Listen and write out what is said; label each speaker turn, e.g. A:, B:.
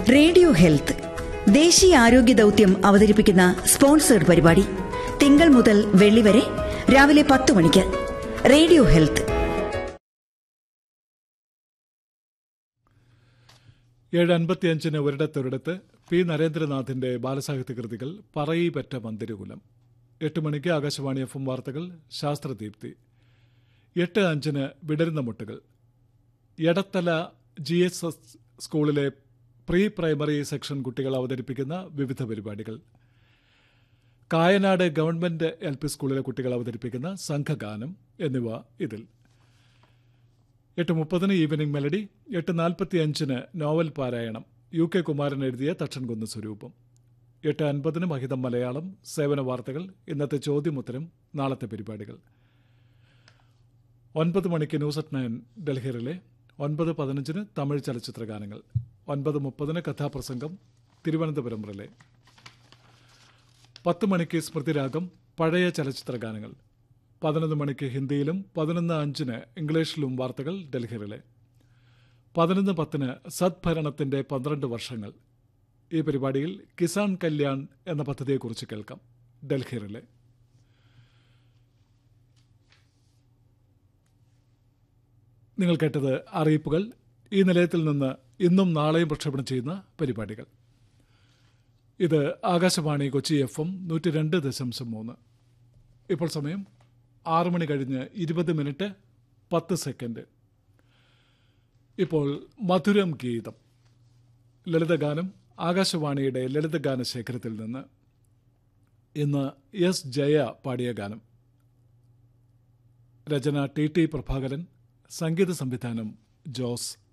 A: radio health ദേശീയ ആരോഗ്യ ദൗത്യം അവതരിപ്പിക്കുന്ന സ്പോൺസേഡ് പരിപാടി തിങ്കൾ മുതൽ വെള്ളി വരെ രാവിലെ പത്ത് മണിക്ക് റേഡിയോ ഹെൽത്ത്
B: ഏഴ് അൻപത്തിയഞ്ചിന് ഒരിടത്തൊരിടത്ത് പി നരേന്ദ്രനാഥിന്റെ ബാലസാഹിത്യ കൃതികൾ പറയിപ്പറ്റ മന്ദിരകുലം എട്ട് മണിക്ക് ആകാശവാണി എഫ് എം വാർത്തകൾ ശാസ്ത്രദീപ്തി എട്ട് അഞ്ചിന് വിടരുന്ന മുട്ടുകൾ എടത്തല ജി എസ് എസ് സ്കൂളിലെ പ്രീ പ്രൈമറി സെക്ഷൻ കുട്ടികൾ അവതരിപ്പിക്കുന്ന വിവിധ പരിപാടികൾ കായനാട് ഗവൺമെന്റ് എൽ പി സ്കൂളിലെ കുട്ടികൾ അവതരിപ്പിക്കുന്ന സംഘഗാനം എന്നിവ ഇതിൽ എട്ട് മുപ്പതിന് ഈവനിംഗ് മെലഡി എട്ട് നാൽപ്പത്തി അഞ്ചിന് നോവൽ പാരായണം യു കെ കുമാരൻ എഴുതിയ തച്ചൻകുന്ന് സ്വരൂപം എട്ട് അൻപതിന് മഹിതം മലയാളം സേവന വാർത്തകൾ ഇന്നത്തെ ചോദ്യമുത്തരം നാളത്തെ പരിപാടികൾ ഒൻപത് മണിക്ക് ന്യൂസ് അറ്റ് നയൻ ഡൽഹിയിലെ ഒൻപത് പതിനഞ്ചിന് തമിഴ് ചലച്ചിത്ര ഗാനങ്ങൾ ഒൻപത് മുപ്പതിന് കഥാപ്രസംഗം തിരുവനന്തപുരം റിലേ പത്ത് മണിക്ക് സ്മൃതിരാഗം പഴയ ചലച്ചിത്ര ഗാനങ്ങൾ പതിനൊന്ന് മണിക്ക് ഹിന്ദിയിലും പതിനൊന്ന് അഞ്ചിന് ഇംഗ്ലീഷിലും വാർത്തകൾ ഡൽഹിയിലെ പതിനൊന്ന് പത്തിന് സദ്ഭരണത്തിന്റെ പന്ത്രണ്ട് വർഷങ്ങൾ ഈ പരിപാടിയിൽ കിസാൻ കല്യാൺ എന്ന പദ്ധതിയെക്കുറിച്ച് കേൾക്കാം ഡൽഹിയിലെ നിങ്ങൾ കേട്ടത് അറിയിപ്പുകൾ ഈ നിലയത്തിൽ നിന്ന് ഇന്നും നാളെയും പ്രക്ഷേപണം ചെയ്യുന്ന പരിപാടികൾ ഇത് ആകാശവാണി കൊച്ചി എഫ് എം നൂറ്റി രണ്ട് ദശാംശം മൂന്ന് ഇപ്പോൾ സമയം ആറ് മണി കഴിഞ്ഞ് ഇരുപത് മിനിറ്റ് പത്ത് സെക്കൻഡ് ഇപ്പോൾ മധുരം ഗീതം ലളിതഗാനം ആകാശവാണിയുടെ ലളിതഗാന ശേഖരത്തിൽ നിന്ന് ഇന്ന് എസ് ജയ പാടിയ ഗാനം രചന ടി ടി പ്രഭാകരൻ സംഗീത സംവിധാനം ജോസ്